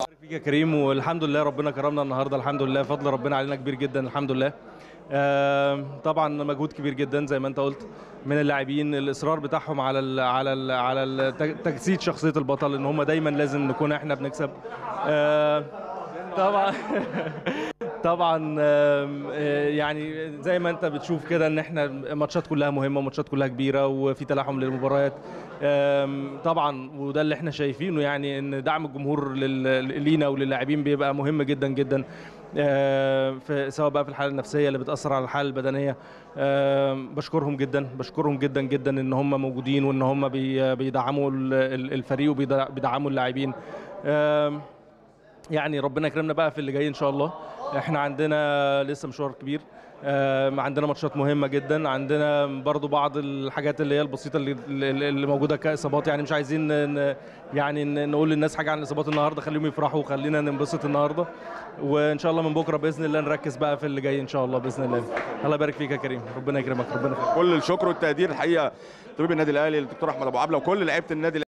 فيك يا كريم والحمد لله ربنا كرمنا النهارده الحمد لله فضل ربنا علينا كبير جدا الحمد لله آم، طبعا مجهود كبير جدا زي ما انت قلت من اللاعبين الاصرار بتاعهم على ال على ال على ال تجسيد شخصيه البطل ان هم دايما لازم نكون احنا بنكسب آم، طبعا طبعا آم، آه، يعني زي ما انت بتشوف كده ان احنا الماتشات كلها مهمه وماتشات كلها كبيره وفي تلاحم للمباريات آم، طبعا وده اللي احنا شايفينه يعني ان دعم الجمهور لل- لينا وللاعبين بيبقى مهم جدا جدا آه، في سواء بقى في الحاله النفسيه اللي بتاثر على الحاله البدنيه آم، بشكرهم جدا بشكرهم جدا جدا ان هم موجودين وان هم بي- بيدعموا ال- ال- الفريق وبيدعموا اللاعبين آم، يعني ربنا يكرمنا بقى في اللي جاي ان شاء الله احنا عندنا لسه مشوار كبير آم، عندنا ماتشات مهمه جدا عندنا برضو بعض الحاجات اللي هي البسيطه اللي, اللي اللي موجوده كاصابات يعني مش عايزين ن- يعني ن- نقول للناس حاجه عن الاصابات النهارده خليهم يفرحوا خلينا ننبسط النهارده وان شاء الله من بكره باذن الله نركز بقى في اللي جاي ان شاء الله باذن الله الله يبارك فيك يا كريم ربنا يكرمك ربنا يخليك كل الشكر والتقدير الحقيقه طبيب النادي الاهلي الدكتور احمد ابو عبله وكل لعيبه النادي